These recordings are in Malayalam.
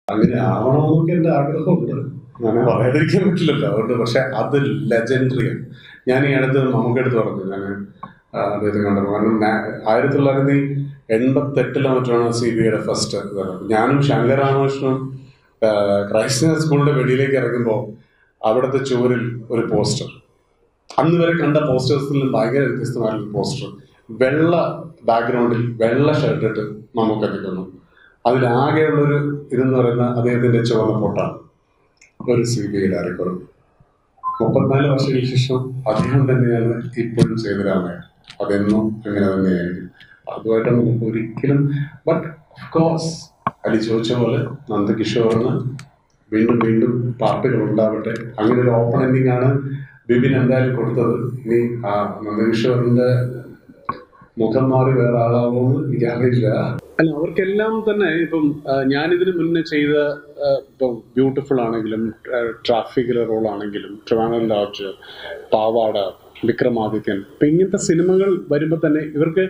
അങ്ങനെ ആവണമെന്നൊക്കെ എൻ്റെ ആഗ്രഹമുണ്ട് അങ്ങനെ പറയാതിരിക്കാൻ പറ്റില്ലല്ലോ അതുകൊണ്ട് പക്ഷെ അത് ലെജൻഡറിയാണ് ഞാൻ ഈ അടുത്ത് നമുക്കെടുത്ത് പറഞ്ഞു ഞാൻ ആ, അദ്ദേഹത്തെ കണ്ടപ്പോൾ കാരണം ഞാൻ- ആയിരത്തി തൊള്ളായിരത്തി എൺപത്തെട്ടിലോ മറ്റാണ് സി ബി ഐയുടെ ഫസ്റ്റ് ഞാനും ശങ്കർ രാമകൃഷ്ണനും ആ, ക്രൈസ്തവ സ്കൂളിന്റെ വെളിയിലേക്ക് ഇറങ്ങുമ്പോൾ അവിടുത്തെ ചുവരിൽ ഒരു പോസ്റ്റർ അന്ന് വരെ കണ്ട പോസ്റ്റേഴ്സിൽ നിന്ന് ഭയങ്കര വ്യത്യസ്തമായിട്ടുള്ള പോസ്റ്റർ വെള്ള ബാക്ക്ഗ്രൗണ്ടിൽ വെള്ള ഷർട്ട് ഇട്ട് നമുക്ക് നിൽക്കുന്നു അതിലാകെയുള്ളൊരു ഇതെന്ന് പറയുന്ന അദ്ദേഹത്തിന്റെ ചുവന്ന പൊട്ടാണ് ഒരു സി ബി ഐയിൽ അറിയപ്പെടും മുപ്പത്തിനാല് വർഷങ്ങൾക്ക് ശേഷം അദ്ദേഹം തന്നെയാണ് ഇപ്പോഴും സേതുരാമയ്യ അതെന്നും അങ്ങനെ തന്നെയായിരിക്കും അതുമായിട്ട് നമുക്ക് ഒരിക്കലും ബട്ട് കോഴ്സ് അലി ചോദിച്ച പോലെ നന്ദകിഷോറിന് വീണ്ടും വീണ്ടും പാർട്ടികൾ ഉണ്ടാവട്ടെ അങ്ങനെ ഒരു ഓപ്പൺ എൻഡിങ് ആണ് ബിബിൻ എന്തായാലും കൊടുത്തത് ഇനി ആ നന്ദകിഷോറിന്റെ മുഖം മാറി വേറെ ആളാവുമെന്ന് എനിക്കറിയില്ല അല്ല അവർക്കെല്ലാം തന്നെ ഇപ്പം ആ, ഞാനിതിന് മുന്നേ ചെയ്ത ആ, ഇപ്പം ബ്യൂട്ടിഫുൾ ആണെങ്കിലും ട്രാഫിക്കിലെ റോൾ ആണെങ്കിലും ട്രിവാൻഡ്രം ലോഡ്ജ് പാവാട വിക്രമാദിത്യൻ ഇപ്പം ഇങ്ങനത്തെ സിനിമകൾ വരുമ്പോൾ തന്നെ ഇവർക്ക്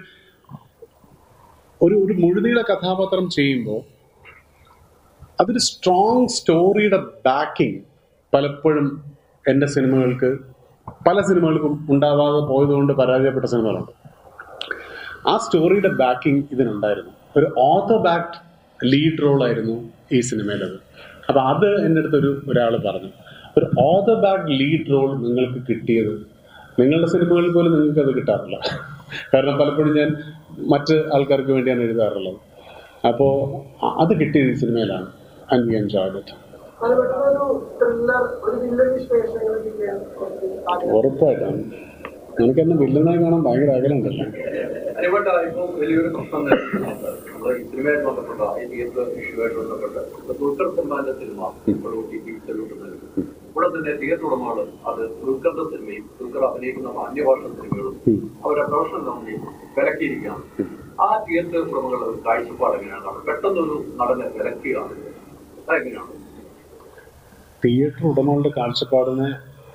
ഒരു ഒരു മുഴുനീള കഥാപാത്രം ചെയ്യുമ്പോൾ അതൊരു സ്ട്രോങ് സ്റ്റോറിയുടെ ബാക്കിംഗ് പലപ്പോഴും എൻ്റെ സിനിമകൾക്ക് പല സിനിമകൾക്കും ഉണ്ടാവാതെ പോയതുകൊണ്ട് പരാജയപ്പെട്ട സിനിമകളുണ്ട് ആ സ്റ്റോറിയുടെ ബാക്കിംഗ് ഇതിനുണ്ടായിരുന്നു ഒരു ഓഥർ ബാക്ട് ലീഡ് റോൾ ആയിരുന്നു ഈ സിനിമയിലത് അപ്പൊ അത് എൻ്റെ അടുത്തൊരു ഒരാൾ പറഞ്ഞു ഒരു ഓഥർ ബാക്ട് ലീഡ് റോൾ നിങ്ങൾക്ക് കിട്ടിയത് നിങ്ങളുടെ സിനിമകളിൽ പോലും നിങ്ങൾക്ക് അത് കിട്ടാറില്ല കാരണം പലപ്പോഴും ഞാൻ മറ്റ് ആൾക്കാർക്ക് വേണ്ടിയാണ് എഴുതാറുള്ളത് അപ്പോൾ അത് കിട്ടിയത് ഈ സിനിമയിലാണ് ആൻഡ് വി എൻജോയ് ഇറ്റ് അത് പെട്ടെന്നൊരു ത്രില്ലർ ഒരു വില്ലൻ വിശേഷങ്ങളൊക്കെയാണ് ഉറപ്പായിട്ടാണ് നിനക്ക് എന്നെ വില്ലനായി കാണാൻ ഭയങ്കര ആഗ്രഹമുണ്ടല്ലോ അനുപട്ട ഇപ്പം വലിയൊരു പ്രശ്നം നേരിടുന്നുണ്ട് നമ്മൾ ഈ സിനിമയായിട്ട് ബന്ധപ്പെട്ട ഈ തിയേറ്റർ ഇഷ്യൂമായിട്ട് ബന്ധപ്പെട്ട് ഇപ്പൊ ദുൽഖർ സൽമാന്റെ സിനിമ ഇപ്പോൾ ഒ ടി ടി നൽകും ഇവിടെ തന്നെ തിയേറ്റർ ഉടമകൾ അത് ദുൽഖറിന്റെ സിനിമയും ദുൽഖർ അഭിനയിക്കുന്ന അന്യഭാഷ സിനിമകളും അവരുടെ പ്രൊഫഷണൽ കമ്പനി വിലക്കിയിരിക്കുകയാണ് ആ തിയേറ്റർ ഉടമകളുടെ ഒരു കാഴ്ചപ്പാട് എങ്ങനെയാണ് അവർ പെട്ടെന്ന് ഒരു നടനെ വിലക്കുകയാണ് അതെങ്ങനെയാണ് തിയേറ്റർ ഉടമകളുടെ കാഴ്ചപ്പാടിനെ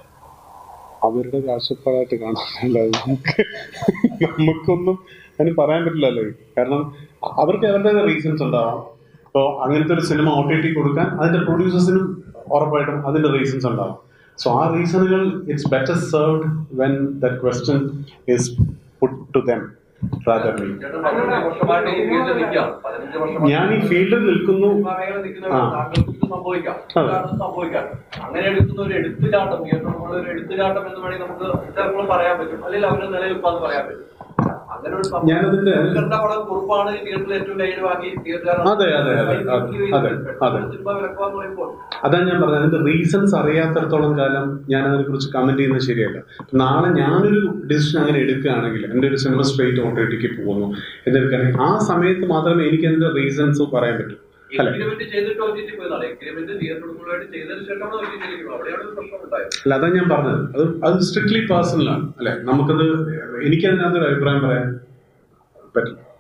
അവരുടെ കാഴ്ചപ്പാടായിട്ട് കാണാനല്ലാതെ നമുക്ക് നമുക്കൊന്നും അതിന് പറയാൻ പറ്റില്ലല്ലോ കാരണം അവർക്ക് അവരുടെ റീസൺസ് ഉണ്ടാവാം ഇപ്പോൾ അങ്ങനത്തെ ഒരു സിനിമ ഒ ടി ടി കൊടുക്കാൻ അതിന്റെ പ്രൊഡ്യൂസേഴ്സിനും ഉറപ്പായിട്ടും അതിന്റെ റീസൺസ് ഉണ്ടാവും സോ ആ റീസണുകൾ it's better served when that question is put to them rather me ചേട്ടൻ പതിനഞ്ച് വർഷമായിട്ട് ഈ ഫീൽഡിൽ നിൽക്കുകയാണ് പതിനഞ്ച് വർഷമായിട്ട് ഞാൻ ഈ ഫീൽഡിൽ നിൽക്കുന്നു സിനിമാ മേഖല നിൽക്കുന്നവർ ആ. താങ്കൾക്ക് ഇത് സംഭവിക്കാം അതെ. കാരണം സംഭവിക്കാം അങ്ങനെ എടുക്കുന്ന ഒരു എടുത്തുചാട്ടം തിയേറ്ററിലുള്ള ഒരു എടുത്തുചാട്ടം എന്ന് വേണമെങ്കിൽ നമുക്ക് ചിലപ്പോൾ പറയാൻ പറ്റും അല്ലെങ്കിൽ അവരുടെ നിലനിൽപ്പാന്ന് പറയാൻ പറ്റും അങ്ങനെ ഒരു സംഭവം ഞാനതിന്റെ ദുൽഖറിന്റെ പടം കുറിപ്പാണ് ഈ തിയേറ്ററിൽ ഏറ്റവും ലൈൻ വാങ്ങി തിയേറ്ററുകാരൻ അതെ, അതെ, അതെ, അതെ, അതെ, അതെ. സിനിമ വിലക്കുവാന്ന് പറയുമ്പോൾ അതാണ് ഞാൻ പറഞ്ഞത് അതിന്റെ റീസൺസ് അറിയാത്തടത്തോളം കാലം ഞാൻ അതിനെ കുറിച്ച് കമന്റ് ചെയ്യുന്നത് ശരിയല്ല നാളെ ഞാനൊരു ഡിസിഷൻ അങ്ങനെ എടുക്കുകയാണെങ്കിൽ എൻ്റെ ഒരു സിനിമ സ്ട്രേറ്റ് ഓ ടി ടിക്ക് പോകുന്നു എന്നെടുക്കുകയാണെങ്കിൽ ആ സമയത്ത് മാത്രമേ എനിക്ക് അതിന്റെ റീസൺസ് പറയാൻ പറ്റൂ അല്ലെ എഗ്രിമെന്റ് ചെയ്തിട്ട് ഒ ടി ടി പോയതാണ് എഗ്രിമെന്റ് തിയേറ്ററുകളുമായിട്ട് ചെയ്തതിന് ശേഷമാണ് ഒ ടി ടി അവിടെയാണ് ഒരു പ്രശ്നം ഉണ്ടായത് അല്ല അതാണ് ഞാൻ പറഞ്ഞത് അത് അത് സ്ട്രിക്ട്ലി പേഴ്സണലാണ് അല്ലെ നമുക്കത് എനിക്കതിനകത്തൊരു അഭിപ്രായം പറയാൻ പറ്റില്ല